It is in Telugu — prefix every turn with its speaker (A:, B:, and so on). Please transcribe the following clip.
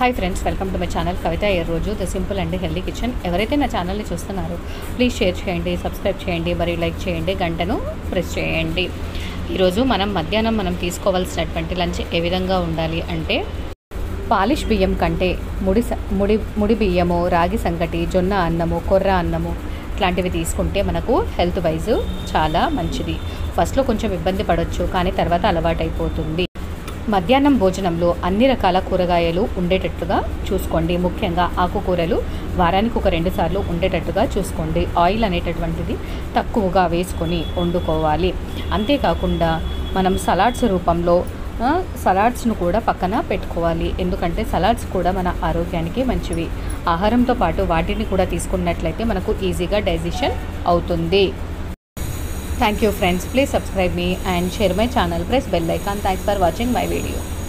A: hi friends welcome to my channel Kavitha ఏ రోజు the simple and healthy kitchen ఎవరైతే నా ఛానల్ని చూస్తున్నారో ప్లీజ్ షేర్ చేయండి సబ్స్క్రైబ్ చేయండి మరియు లైక్ చేయండి గంటను ప్రెస్ చేయండి ఈరోజు మనం మధ్యాహ్నం మనం తీసుకోవాల్సినటువంటి లంచ్ ఏ విధంగా ఉండాలి అంటే పాలిష్ బియ్యం కంటే ముడి స- ముడి ముడి బియ్యము రాగి సంగటి జొన్న అన్నము కొర్ర అన్నము ఇట్లాంటివి తీసుకుంటే మనకు హెల్త్ వైజ్ చాలా మంచిది ఫస్ట్లో కొంచెం ఇబ్బంది పడవచ్చు కానీ తర్వాత అలవాటైపోతుంది మధ్యాహ్నం భోజనంలో అన్ని రకాల కూరగాయలు ఉండేటట్టుగా చూసుకోండి ముఖ్యంగా ఆకుకూరలు వారానికి ఒక రెండు సార్లు ఉండేటట్టుగా చూసుకోండి ఆయిల్ అనేటటువంటిది తక్కువగా వేసుకొని వండుకోవాలి అంతేకాకుండా మనం సలాడ్స్ రూపంలో ఆ, సలాడ్స్ను కూడా పక్కన పెట్టుకోవాలి ఎందుకంటే సలాడ్స్ కూడా మన ఆరోగ్యానికి మంచివి ఆహారంతో పాటు వాటిని కూడా తీసుకున్నట్లయితే మనకు ఈజీగా డైజెషన్ అవుతుంది thank you friends please subscribe me and share my channel press bell icon thanks for watching my video